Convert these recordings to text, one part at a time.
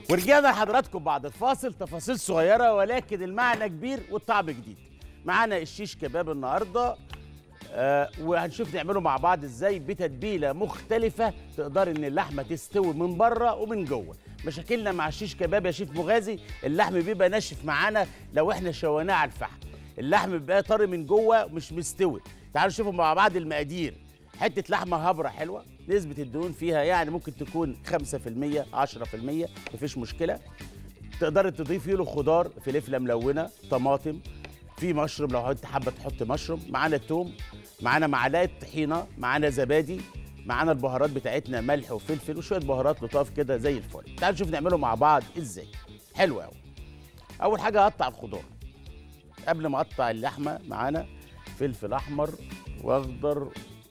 ورجعنا لحضراتكم بعد الفاصل تفاصيل صغيرة ولكن المعنى كبير والطعم جديد معانا الشيش كباب النهاردة آه وهنشوف نعمله مع بعض ازاي بتتبيلة مختلفة تقدر ان اللحمة تستوي من بره ومن جوه مشاكلنا مع الشيش كباب يا شيف مغازي اللحم بيبقى ناشف معانا لو احنا شويناه على الفحم اللحم بيبقى طري من جوه مش مستوي تعالوا نشوفوا مع بعض المقادير حته لحمه هبره حلوه نسبه الدهون فيها يعني ممكن تكون 5% 10% مفيش مشكله تقدر تضيفي له خضار فلفله ملونه طماطم في مشروم لو انت حابه تحط مشروم معانا توم معانا معلقه طحينه معانا زبادي معانا البهارات بتاعتنا ملح وفلفل وشويه بهارات لطاف كده زي الفل تعالوا نشوف نعمله مع بعض ازاي حلو قوي اول حاجه هقطع الخضار قبل ما اقطع اللحمه معانا فلفل احمر واخضر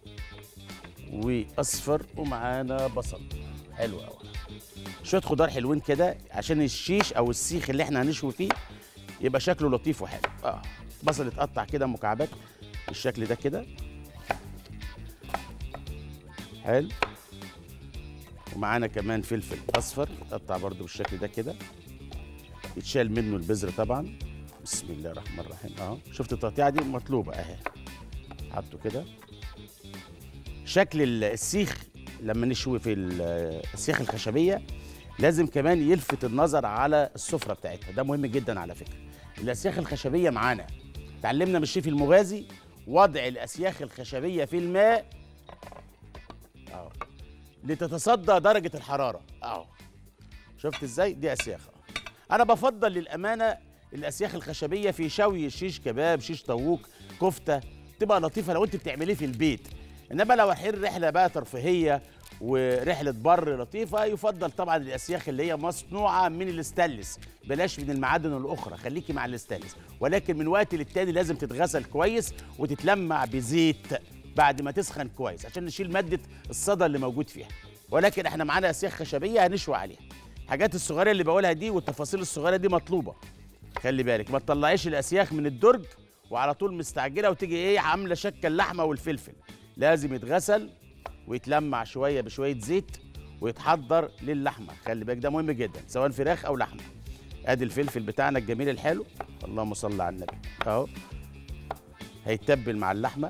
واصفر ومعانا بصل حلو قوي شويه خضار حلوين كده عشان الشيش او السيخ اللي احنا هنشوي فيه يبقى شكله لطيف وحلو اه بصل يتقطع كده مكعبات بالشكل ده كده حلو ومعانا كمان فلفل اصفر يتقطع برده بالشكل ده كده يتشال منه البذر طبعا بسم الله الرحمن الرحيم اهو شفت التقطيعه دي مطلوبه اهي حطه كده شكل ال- السيخ لما نشوي في ال- السيخ الخشبيه لازم كمان يلفت النظر على السفره بتاعتها ده مهم جدا على فكره الاسياخ الخشبيه معانا اتعلمنا من الشيف المغازي وضع الاسياخ الخشبيه في الماء اهو لتتصدى درجه الحراره اهو شفت ازاي دي اسياخ أهو. انا بفضل للامانه الاسياخ الخشبيه في شوي شيش كباب شيش طاووق كفته تبقى لطيفه لو انت بتعمليه في البيت انما لو رايحين رحله بقى ترفيهيه ورحله بر لطيفه يفضل طبعا الاسياخ اللي هي مصنوعه من الاستانلس بلاش من المعادن الاخرى خليكي مع الاستانلس ولكن من وقت للتاني لازم تتغسل كويس وتتلمع بزيت بعد ما تسخن كويس عشان نشيل ماده الصدى اللي موجود فيها ولكن احنا معانا اسياخ خشبيه هنشوي عليها الحاجات الصغيره اللي بقولها دي والتفاصيل الصغيره دي مطلوبه خلي بالك ما تطلعيش الاسياخ من الدرج وعلى طول مستعجله وتيجي ايه عامله شكه اللحمه والفلفل لازم يتغسل ويتلمع شويه بشويه زيت ويتحضر للحمه خلي بالك ده مهم جدا سواء فراخ او لحمه ادي الفلفل بتاعنا الجميل الحلو اللهم صل على النبي اهو هيتبل مع اللحمه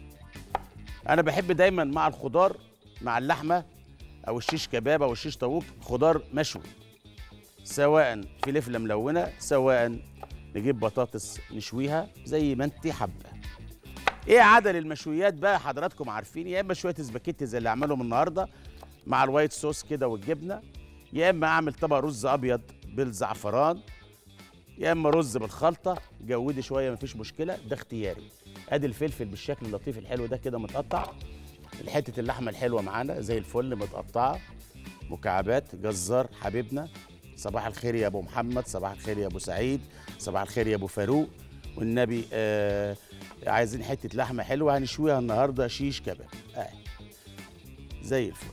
انا بحب دايما مع الخضار مع اللحمه او الشيش كباب او الشيش طاووق خضار مشوي سواء فلفله ملونه سواء نجيب بطاطس نشويها زي ما انت حابه ايه عدد المشويات بقى حضراتكم عارفين يا اما شويه سباكيتي زي اللي اعملهم النهارده مع الوايت صوص كده والجبنه يا اما اعمل طبق رز ابيض بالزعفران يا اما رز بالخلطه جودي شويه مفيش مشكله ده اختياري ادي الفلفل بالشكل اللطيف الحلو ده كده متقطع حته اللحمه الحلوه معانا زي الفل متقطعه مكعبات جزار حبيبنا صباح الخير يا ابو محمد صباح الخير يا ابو سعيد صباح الخير يا ابو فاروق والنبي آه عايزين حته لحمه حلوه هنشويها النهارده شيش كباب آه. زي الفل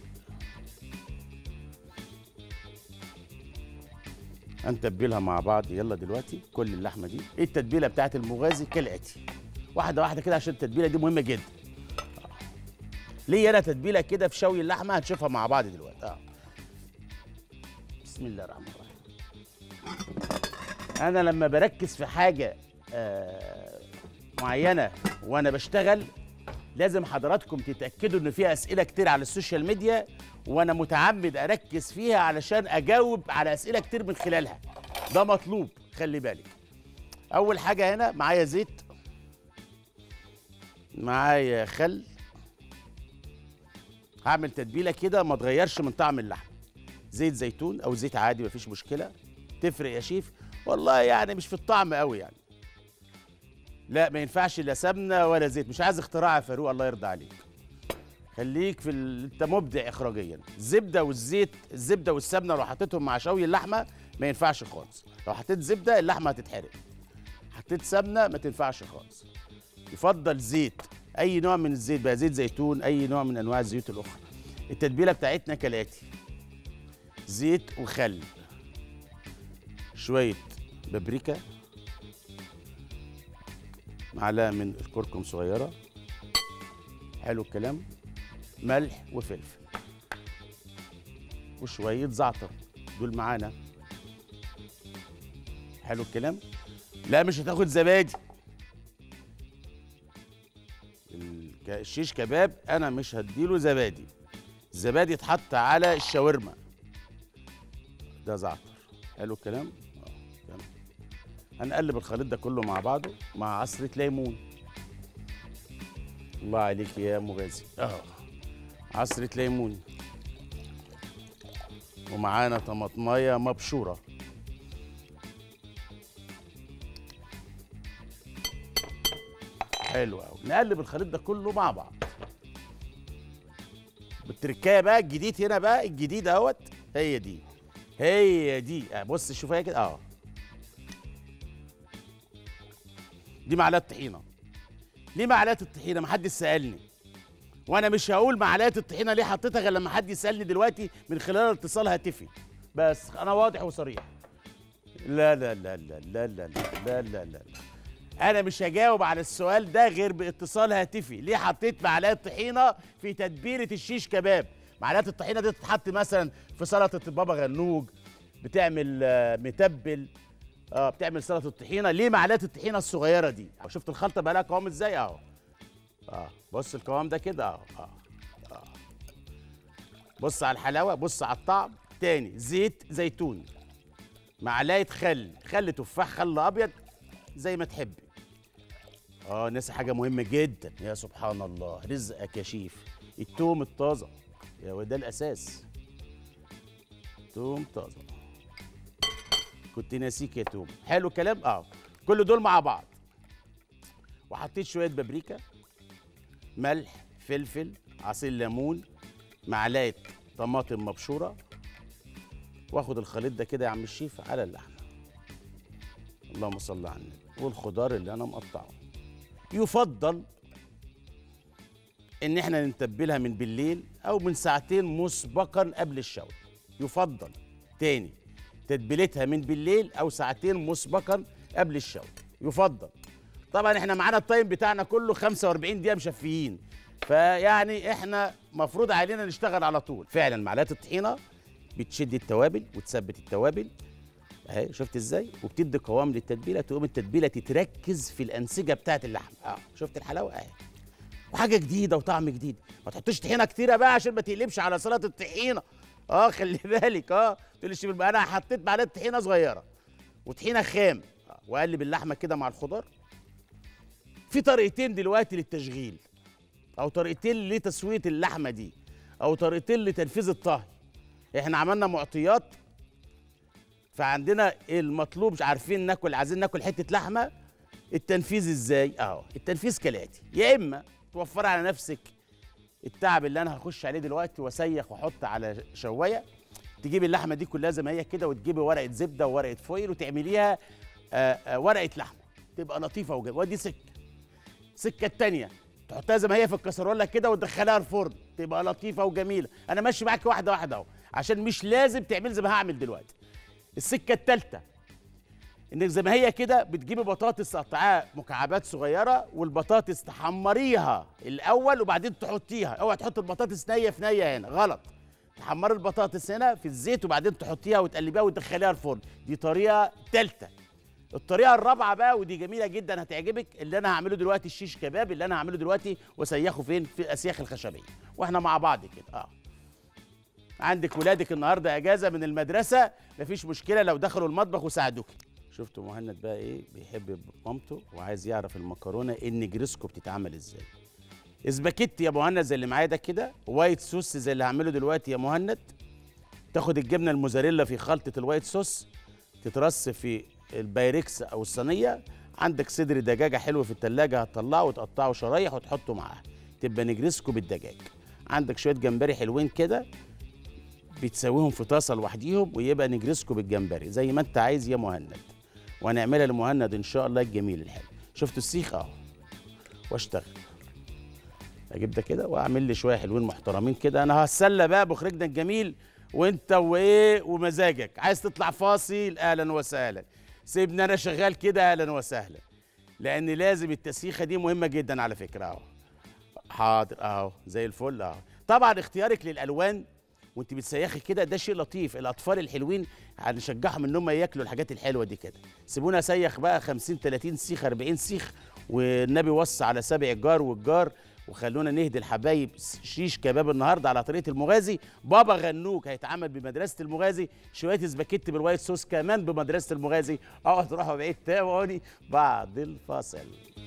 هنتبلها مع بعض يلا دلوقتي كل اللحمه دي ايه التتبيله بتاعت المغازي كالاتي واحده واحده كده عشان التتبيله دي مهمه جدا آه. ليه انا تتبيله كده في شوي اللحمه هنشوفها مع بعض دلوقتي اه بسم الله الرحمن الرحيم انا لما بركز في حاجه آه معينه وانا بشتغل لازم حضراتكم تتاكدوا ان في اسئله كتير على السوشيال ميديا وانا متعمد اركز فيها علشان اجاوب على اسئله كتير من خلالها ده مطلوب خلي بالك اول حاجه هنا معايا زيت معايا خل هعمل تتبيله كده ما تغيرش من طعم اللحم زيت زيتون او زيت عادي مفيش مشكله تفرق يا شيف والله يعني مش في الطعم قوي يعني لا ما ينفعش لا سمنه ولا زيت مش عايز اختراع يا فاروق الله يرضى عليك خليك في ال... انت مبدع اخراجيا الزبده والزيت الزبده والسمنه لو حطيتهم مع شوي اللحمه ما ينفعش خالص لو حطيت زبده اللحمه هتتحرق حطيت سمنه ما تنفعش خالص يفضل زيت اي نوع من الزيت بقى زيت زيتون اي نوع من انواع الزيوت الاخرى التتبيله بتاعتنا كالاتي زيت وخل شويه بابريكا معلقه من الكركم صغيره حلو الكلام ملح وفلفل وشويه زعتر دول معانا حلو الكلام لا مش هتاخد زبادي الك- الشيش كباب انا مش هديله زبادي الزبادي يتحط على الشاورما ده زعتر حلو الكلام اه تمام هنقلب الخليط ده كله مع بعضه مع عصرة ليمون الله عليك يا مغازي اه عصرة ليمون ومعانا طماطمايه مبشوره حلو قوي نقلب الخليط ده كله مع بعض بالتركايه بقى الجديد هنا بقى الجديد اهوت هي دي هي دي آه، بص شوف هي كده اه دي معلقه طحينه ليه معلقه الطحينه ما حدش سالني وانا مش هقول معلقه الطحينه ليه حطيتها غير لما حد يسالني دلوقتي من خلال اتصال هاتفي بس انا واضح وصريح لا لا لا لا لا لا لا لا لا لا انا مش هجاوب على السؤال ده غير باتصال هاتفي ليه حطيت معلقه طحينه في تتبيله الشيش كباب معلقه الطحينه دي تتحط مثلا في سلطه البابا غنوج بتعمل آه، متبل اه بتعمل سلطه الطحينه ليه معلقه الطحينه الصغيره دي شفت الخلطه بقى لها قوام ازاي اهو اه بص القوام ده كده اهو اه اه بص على الحلاوه بص على الطعم تاني زيت زيتون معلقه خل خل تفاح خل ابيض زي ما تحبي اه ناسي حاجه مهمه جدا يا سبحان الله رزقك يا شيف التوم الطازه يا وده الاساس توم طازه كنت ناسيك يا توم حلو الكلام اه كل دول مع بعض وحطيت شويه بابريكا ملح فلفل عصير ليمون معلقه طماطم مبشوره واخد الخليط ده كده يا عم الشيف على اللحمه اللهم صل على النبي والخضار اللي انا مقطعه يفضل ان احنا نتبلها من بالليل او من ساعتين مسبقا قبل الشوي يفضل تاني تتبيلتها من بالليل او ساعتين مسبقا قبل الشوي يفضل طبعا احنا معانا التايم بتاعنا كله 45 دقيقه مشفيين فيعني احنا مفروض علينا نشتغل على طول فعلا معلقه الطحينه بتشد التوابل وتثبت التوابل اهي شفت ازاي وبتدي قوام للتتبيله تقوم التتبيله تتركز في الانسجه بتاعه اللحم اه شفت الحلاوه اهي وحاجه جديده وطعم جديد ما تحطش طحينه كتيره بقى عشان ما تقلبش على سلطه الطحينه اه خلي بالك اه تقولش بالبقى انا حطيت معلقه طحينه صغيره وطحينه خام آه. واقلب اللحمه كده مع الخضار في طريقتين دلوقتي للتشغيل او طريقتين لتسويه اللحمه دي او طريقتين لتنفيذ الطهي احنا عملنا معطيات فعندنا المطلوب مش عارفين ناكل عايزين ناكل حته لحمه التنفيذ ازاي اهو التنفيذ كالاتي يا اما توفر على نفسك التعب اللي انا هخش عليه دلوقتي واسيخ واحط على شوايه تجيب اللحمه دي كلها زي ما هي كده وتجيبي ورقه زبده وورقه فويل وتعمليها آه، آه، ورقه لحمه تبقى لطيفه وجميله ودي سكه السكه التانيه تحطها زي ما هي في الكسرونه كده وتدخلها الفرن تبقى لطيفه وجميله انا ماشي معاك واحده واحده اهو عشان مش لازم تعمل زي ما هعمل دلوقتي السكه الثالثه انك زي ما هي كده بتجيبي بطاطس تقطعيها مكعبات صغيره والبطاطس تحمريها الاول وبعدين تحطيها اوعى تحط البطاطس نيه في نيه هنا غلط تحمري البطاطس هنا في الزيت وبعدين تحطيها وتقلبيها وتدخليها الفرن دي طريقه ثالثه الطريقه الرابعه بقى ودي جميله جدا هتعجبك اللي انا هعمله دلوقتي الشيش كباب اللي انا هعمله دلوقتي واسيخه فين في الاسياخ الخشبيه واحنا مع بعض كده اه عندك ولادك النهارده اجازه من المدرسه مفيش مشكله لو دخلوا المطبخ وساعدوك شفتوا مهند بقى ايه بيحب مامته وعايز يعرف المكرونه النجرسكو بتتعمل ازاي اسباجيتي يا مهند زي اللي معايا ده كده وايت صوص زي اللي هعمله دلوقتي يا مهند تاخد الجبنه الموزاريلا في خلطه الوايت صوص تترص في البايركس او الصينيه عندك صدر دجاجه حلو في التلاجة هتطلعه وتقطعه شرايح وتحطه معاه تبقى نجرسكو بالدجاج عندك شويه جمبري حلوين كده بتسويهم في طاسه لوحديهم ويبقى نجرسكو بالجمبري زي ما انت عايز يا مهند وهنعملها لمهند ان شاء الله الجميل الحلو شفتوا السيخ اهو واشتغل اجيب ده كده واعمل لي شويه حلوين محترمين كده انا هتسلى بقى بخرجنا الجميل وانت وايه ومزاجك عايز تطلع فاصل اهلا وسهلا سيبني انا شغال كده اهلا وسهلا لان لازم التسييخه دي مهمه جدا على فكره اهو حاضر اهو زي الفل اهو طبعا اختيارك للالوان وانت بتسيخي كده ده شيء لطيف الاطفال الحلوين هنشجعهم ان هم ياكلوا الحاجات الحلوه دي كده سيبونا سيخ بقى 50 30 سيخ 40 سيخ والنبي وصى على سبع الجار والجار وخلونا نهدي الحبايب شيش كباب النهارده على طريقه المغازي بابا غنوج هيتعمل بمدرسه المغازي شويه سباكيتي بالوايت صوص كمان بمدرسه المغازي اوعوا تروحوا بعيد تابعوني بعد الفاصل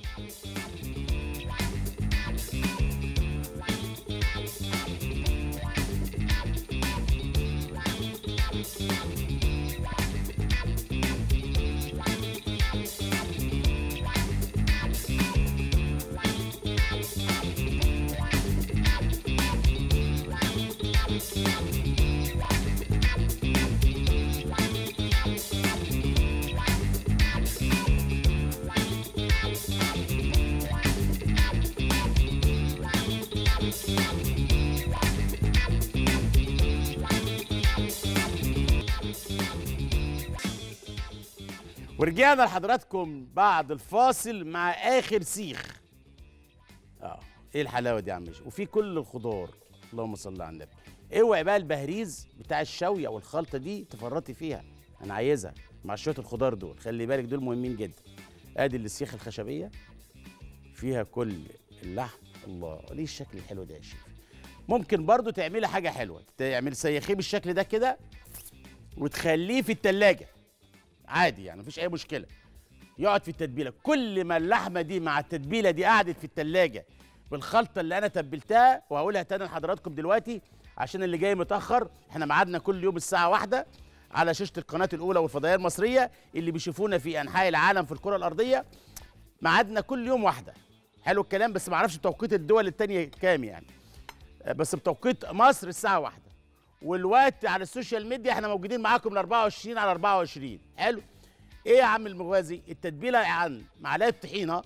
ورجعنا لحضراتكم بعد الفاصل مع اخر سيخ اه ايه الحلاوه دي يا عم باشا؟ وفي كل الخضار اللهم صل على النبي اوعي بقى البهريز بتاع الشوي او الخلطه دي تفرطي فيها انا عايزها مع شويه الخضار دول خلي بالك دول مهمين جدا ادي السيخ الخشبيه فيها كل اللحم الله ليه الشكل الحلو ده يا شيخ ممكن برضو تعملي حاجه حلوه تعمل سيخيه بالشكل ده كده وتخليه في التلاجة عادي يعني مفيش اي مشكله يقعد في التتبيله كل ما اللحمه دي مع التتبيله دي قعدت في التلاجة بالخلطه اللي انا تبلتها وهقولها تاني لحضراتكم دلوقتي عشان اللي جاي متاخر احنا ميعادنا كل يوم الساعه واحدة على شاشه القناه الاولى والفضائيه المصريه اللي بيشوفونا في انحاء العالم في الكره الارضيه ميعادنا كل يوم واحدة حلو الكلام بس ما اعرفش توقيت الدول التانية كام يعني بس بتوقيت مصر الساعه واحدة والوقت على السوشيال ميديا احنا موجودين معاكم ال 24 على 24 حلو ايه يا عم المغازي التتبيله عن معلقه طحينه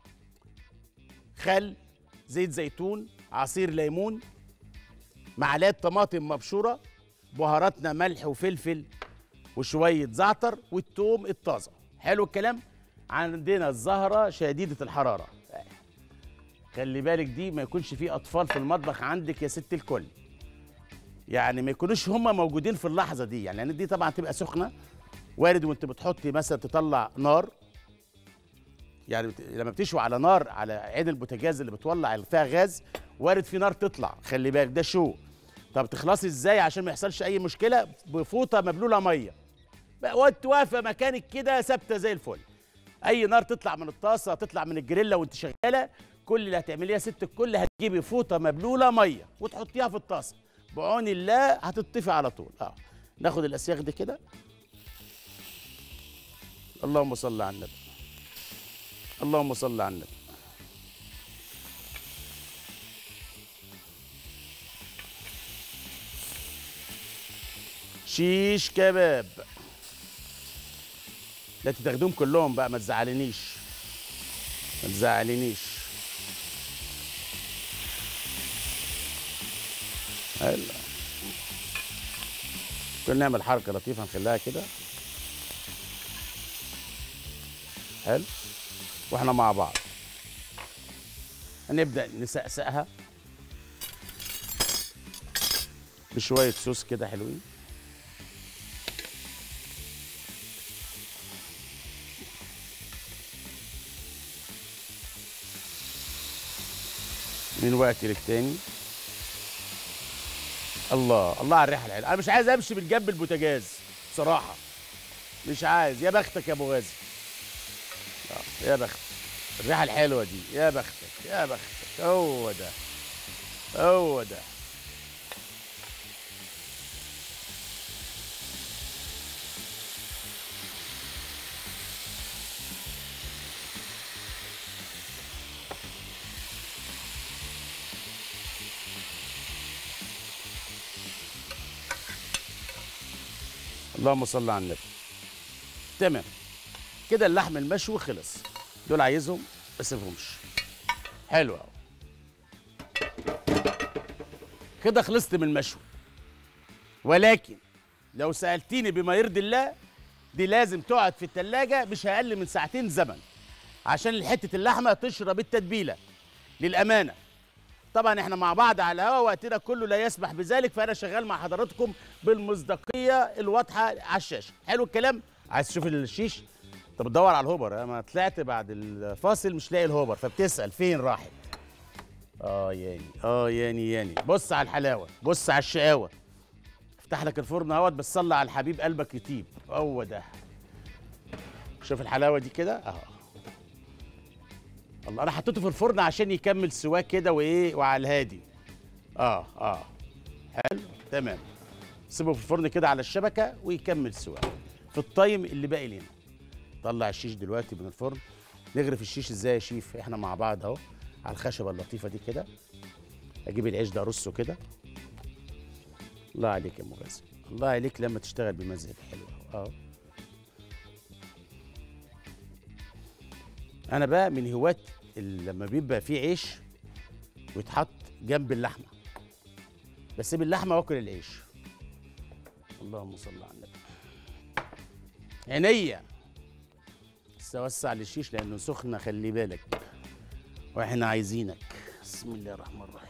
خل زيت زيتون عصير ليمون معلقه طماطم مبشوره بهاراتنا ملح وفلفل وشويه زعتر والثوم الطازه حلو الكلام عندنا الزهره شديده الحراره خلي بالك دي ما يكونش فيه اطفال في المطبخ عندك يا ست الكل يعني ما يكونوش هم موجودين في اللحظه دي يعني لان دي طبعا تبقى سخنه وارد وانت بتحطي مثلا تطلع نار يعني بت... لما بتشوي على نار على عين البوتاجاز اللي بتولع اللي فيها غاز وارد في نار تطلع خلي بالك ده شو طب تخلصي ازاي عشان ما يحصلش اي مشكله بفوطه مبلوله ميه بقى وانت واقفه مكانك كده ثابته زي الفل اي نار تطلع من الطاسه تطلع من الجريلا وانت شغاله كل اللي هتعمليه يا ست الكل هتجيبي فوطه مبلوله ميه وتحطيها في الطاسه بعون الله هتطفي على طول اه ناخد الاسياخ دي كده اللهم صل على النبي اللهم صل على النبي شيش كباب لا تاخدوهم كلهم بقى ما تزعلنيش ما تزعلنيش حلو ممكن نعمل حركه لطيفه نخليها كده حلو واحنا مع بعض هنبدا نسقسقها بشويه صوص كده حلوين من وقت للتاني الله الله على الريحه الحلوه انا مش عايز امشي من جنب البوتاجاز بصراحه مش عايز يا بختك يا ابو غازي آه، يا بختك الريحه الحلوه دي يا بختك يا بختك هو ده هو ده اللهم صل على النبي تمام كده اللحم المشوي خلص دول عايزهم ما اسيبهمش حلو قوي كده خلصت من المشوي ولكن لو سالتيني بما يرضي الله دي لازم تقعد في التلاجة مش اقل من ساعتين زمن عشان حته اللحمه تشرب التتبيله للامانه طبعا احنا مع بعض على الهوا وقتنا كله لا يسمح بذلك فانا شغال مع حضراتكم بالمصداقيه الواضحه على الشاشه حلو الكلام عايز تشوف الشيش انت بتدور على الهوبر انا طلعت بعد الفاصل مش لاقي الهوبر فبتسال فين راحت اه ياني اه ياني ياني بص على الحلاوه بص على الشقاوه افتح لك الفرن اهوت بس صلي على الحبيب قلبك يطيب هو ده شوف الحلاوه دي كده اهو الله انا حطيته في الفرن عشان يكمل سواه كده وايه وعلى الهادي اه اه حلو تمام سيبه في الفرن كده على الشبكه ويكمل سواه في التايم اللي باقي لنا طلع الشيش دلوقتي من الفرن نغرف الشيش ازاي يا شيف احنا مع بعض اهو على الخشبه اللطيفه دي كده اجيب العيش ده ارصه كده الله عليك يا مغازي الله عليك لما تشتغل بمزاج حلو اه انا بقى من هواة ال- لما بيبقى فيه عيش ويتحط جنب اللحمه بسيب اللحمه واكل العيش اللهم صل على النبي عينيا بس اوسع للشيش لانه سخنه خلي بالك واحنا عايزينك بسم الله الرحمن الرحيم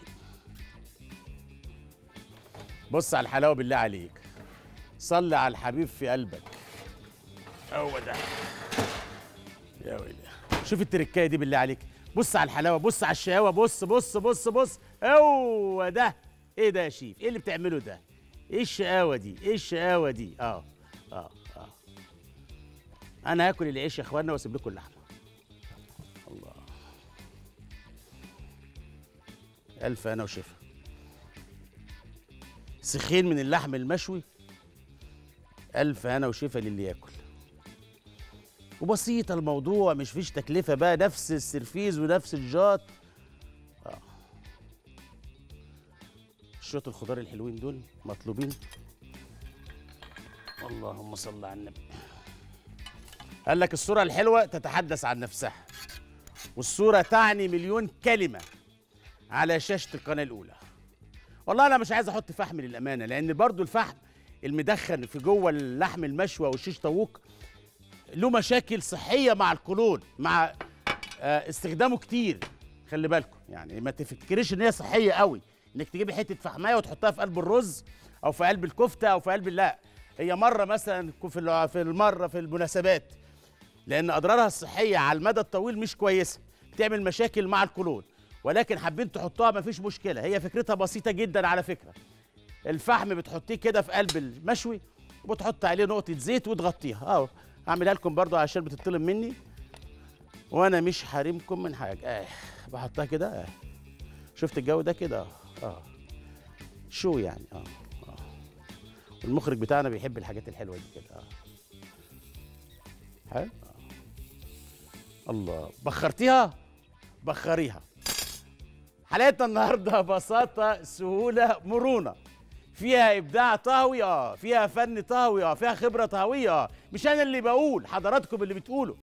بص على الحلاوه بالله عليك صلي على الحبيب في قلبك هو ده يا ويلي شوف التركايه دي بالله عليك بص على الحلاوه بص على الشقاوه بص بص بص بص هو ده ايه ده يا شيف ايه اللي بتعمله ده ايه الشقاوه دي ايه الشقاوه دي اه اه اه انا هاكل العيش يا اخوانا واسيب لكم اللحمه الله الف انا وشفا سخين من اللحم المشوي الف انا وشفا للي ياكل وبسيطه الموضوع مش فيش تكلفه بقى نفس السرفيز ونفس الجات اه شويه الخضار الحلوين دول مطلوبين اللهم صل على النبي قال لك الصوره الحلوه تتحدث عن نفسها والصوره تعني مليون كلمه على شاشه القناه الاولى والله انا مش عايز احط فحم للامانه لان برضو الفحم المدخن في جوه اللحم المشوي والشيش طاووق له مشاكل صحيه مع القولون مع آه، استخدامه كتير خلي بالكم يعني ما تفكريش ان هي صحيه قوي انك تجيبي حته فحمايه وتحطها في قلب الرز او في قلب الكفته او في قلب لا هي مره مثلا في الع- في المره في المناسبات لان اضرارها الصحيه على المدى الطويل مش كويسه بتعمل مشاكل مع القولون ولكن حابين تحطوها مفيش مشكله هي فكرتها بسيطه جدا على فكره الفحم بتحطيه كده في قلب المشوي وبتحط عليه نقطه زيت وتغطيها اهو هعملها لكم برضو عشان بتطلب مني وانا مش حارمكم من حاجه اه بحطها كده اه شفت الجو ده كده اه اه شو يعني اه اه المخرج بتاعنا بيحب الحاجات الحلوه دي كده اه حلو آه. الله بخرتيها بخريها حلقتنا النهارده بساطه سهوله مرونه فيها ابداع طهوي اه فيها فن طهوي اه فيها خبره طهويه اه مش انا اللي بقول حضراتكم اللي بتقولوا